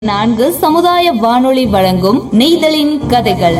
நான்கு சமுதாய வானொலி வழங்கும் நெய்தலின் கதைகள்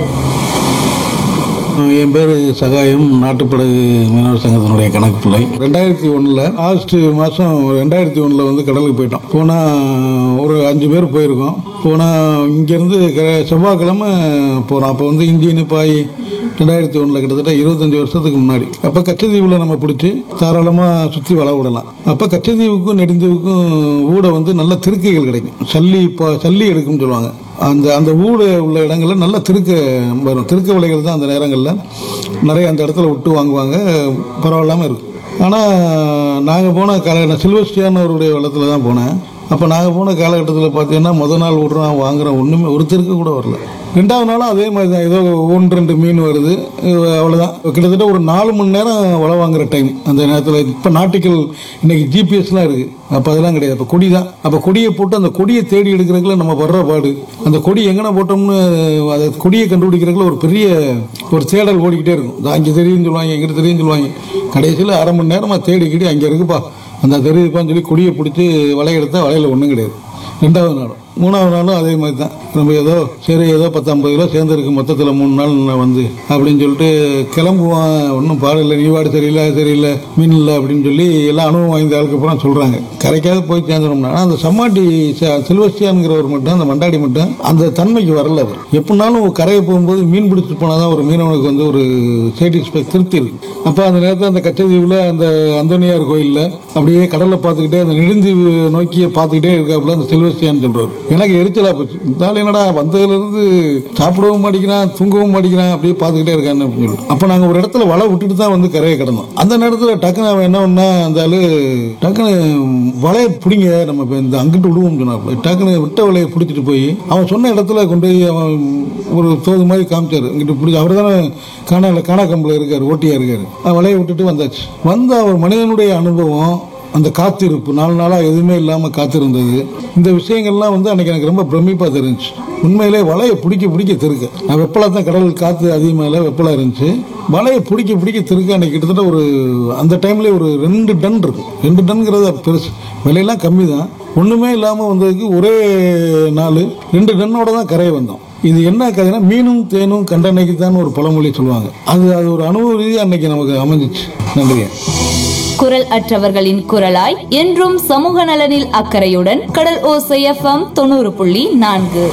என் பேர் சகாயம் நாட்டுப்படகு மீனவர் சங்கத்தினுடைய கணக்கு பிள்ளை ரெண்டாயிரத்தி ஒன்றில் ஆகஸ்ட் மாதம் ரெண்டாயிரத்தி ஒன்றில் வந்து கடலுக்கு போயிட்டோம் போனால் ஒரு அஞ்சு பேர் போயிருக்கோம் போனால் இங்கேருந்து செவ்வாய்க்கிழமை போகிறோம் அப்போ வந்து இந்தியன் பாய் ரெண்டாயிரத்தி ஒன்றில் கிட்டத்தட்ட இருபத்தஞ்சி வருஷத்துக்கு முன்னாடி அப்போ கச்சத்தீவில் நம்ம பிடிச்சி தாராளமாக சுற்றி வள விடலாம் அப்போ கச்சத்தீவுக்கும் நெடுந்தீவுக்கும் ஊட வந்து நல்ல திருக்கைகள் கிடைக்கும் சல்லி இப்போ சல்லி எடுக்கும்னு சொல்லுவாங்க அந்த அந்த ஊடு உள்ள இடங்கள்ல நல்ல திருக்க வரும் திருக்க விலைகள் தான் அந்த நேரங்களில் நிறைய அந்த இடத்துல விட்டு வாங்குவாங்க பரவாயில்லாமல் இருக்கும் ஆனால் நாங்கள் போன கால நான் சில்வஸ்டியான் அவருடைய வளத்தில் தான் போனேன் அப்போ நாங்கள் போன காலகட்டத்தில் பார்த்தீங்கன்னா முத நாள் விட்றோம் வாங்குறோம் ஒன்றுமே ஒரு திருக்க கூட வரல ரெண்டாவது நாளும் அதே மாதிரி தான் ஏதோ ஒன்று ரெண்டு மீன் வருது அவ்வளோதான் கிட்டத்தட்ட ஒரு நாலு மணி நேரம் வலை வாங்குற டைம் அந்த நேரத்தில் இப்போ நாட்டிக்கல் இன்னைக்கு ஜிபிஎஸ்லாம் இருக்குது அப்போ அதெல்லாம் கிடையாது அப்போ கொடி தான் அப்போ கொடியை போட்டு அந்த கொடியை தேடி எடுக்கிறதுக்குள்ள நம்ம படுற பாடு அந்த கொடி எங்கன போட்டோம்னு அதை கொடியை கண்டுபிடிக்கிறதுக்குள்ள ஒரு பெரிய ஒரு தேடல் ஓடிக்கிட்டே இருக்கும் இதோ அங்கே தெரியும்னு சொல்லுவாங்க எங்கிட்ட தெரியும்னு சொல்லுவாங்க கடைசியில் அரை மணி நேரமாக தேடிக்கிட்டு அங்கே இருக்குப்பா அந்த தெரியுதுப்பான்னு சொல்லி கொடியை பிடிச்சி வலையெடுத்தா வலையில் ஒன்றும் கிடையாது ரெண்டாவது நாளும் மூணாவது நாளும் அதே மாதிரி தான் நம்ம ஏதோ சரி ஏதோ பத்து ஐம்பது கிலோ சேர்ந்துருக்கு மொத்தத்தில் மூணு நாள் நான் வந்து அப்படின்னு சொல்லிட்டு கிளம்புவான் ஒன்றும் பாடல நீ வாடு சரியில்லை அது சரியில்லை மீன் இல்லை அப்படின்னு சொல்லி எல்லாம் அனுபவம் வாய்ந்த ஆளுக்கு அப்புறம் சொல்கிறாங்க கரைக்காவது போய் சேர்ந்துடணும்னா அந்த சம்மாட்டி சில்வஸ்டியான்கிறவர் மட்டும் அந்த மண்டாடி மட்டும் அந்த தன்மைக்கு வரல அவர் எப்படினாலும் கரையை போகும்போது மீன் பிடிச்சிட்டு போனால் தான் ஒரு மீனவனுக்கு வந்து ஒரு சேட்டிஸ்ஃபை திருப்தி இருக்கு அப்போ அந்த நேரத்தில் அந்த கச்சதீவில் அந்த அந்தோனியார் கோயிலில் அப்படியே கடலை பார்த்துக்கிட்டே அந்த நெடுந்தீவு நோக்கியே பார்த்துக்கிட்டே இருக்காப்புல அந்த சில்வஸ்டியான்னு சொல்றாரு எனக்கு எரிச்சலா போச்சு இந்த ஆள் என்னடா வந்ததுல இருந்து சாப்பிடவும் மாட்டேங்கிறான் தூங்கவும் மாட்டேங்கிறான் அப்படியே பார்த்துக்கிட்டே இருக்கான்னு அப்படின்னு சொல்லிட்டு அப்போ நாங்கள் ஒரு இடத்துல வலை விட்டுட்டு தான் வந்து கரையை கிடந்தோம் அந்த நேரத்தில் டக்குன்னு அவன் என்ன பண்ணா அந்த ஆளு டக்குன்னு வலையை பிடிங்க நம்ம இப்போ இந்த அங்கிட்டு விடுவோம் சொன்னாப்புல டக்குன்னு விட்ட வலையை பிடிச்சிட்டு போய் அவன் சொன்ன இடத்துல கொண்டு போய் அவன் ஒரு தோது மாதிரி காமிச்சாரு இங்கிட்டு பிடிச்சி அவர் தானே காணால காணா கம்பில் இருக்காரு ஓட்டியா இருக்காரு அவன் வலையை விட்டுட்டு வந்தாச்சு வந்த அவர் மனிதனுடைய அனுபவம் அந்த காத்திருப்பு நாலு நாளாக எதுவுமே இல்லாமல் காத்திருந்தது இந்த விஷயங்கள்லாம் வந்து அன்னைக்கு எனக்கு ரொம்ப பிரமிப்பாக தெரிஞ்சுச்சு உண்மையிலே வலையை பிடிக்க பிடிக்க திருக்க நான் வெப்பலா தான் கடல் காற்று அதிகமாக இல்லை வெப்பலா இருந்துச்சு வலையை பிடிக்க பிடிக்க திருக்க அன்னைக்கு கிட்டத்தட்ட ஒரு அந்த டைம்லேயே ஒரு ரெண்டு டன் இருக்கும் ரெண்டு டன்ங்கிறது அப்ப பெருசு விலையெல்லாம் கம்மி தான் ஒன்றுமே இல்லாமல் வந்ததுக்கு ஒரே நாள் ரெண்டு டன்னோட தான் கரையை வந்தோம் இது என்ன கதைனா மீனும் தேனும் கண்டனைக்கு தான் ஒரு பழமொழி சொல்லுவாங்க அது அது ஒரு அனுபவ ரீதியாக அன்னைக்கு நமக்கு அமைஞ்சிச்சு நன்றிங்க குரல் அற்றவர்களின் குரலாய் என்றும் சமூக நலனில் அக்கறையுடன் கடல் ஓசை எஃப்எம் தொண்ணூறு புள்ளி நான்கு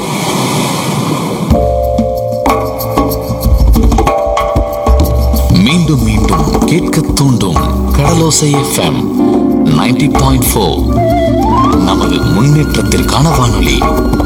மீண்டும் மீண்டும் கேட்க தூண்டும் கடலோசை எஃப்எம் 90.4 பாயிண்ட் நமது முன்னேற்றத்திற்கான வானொலி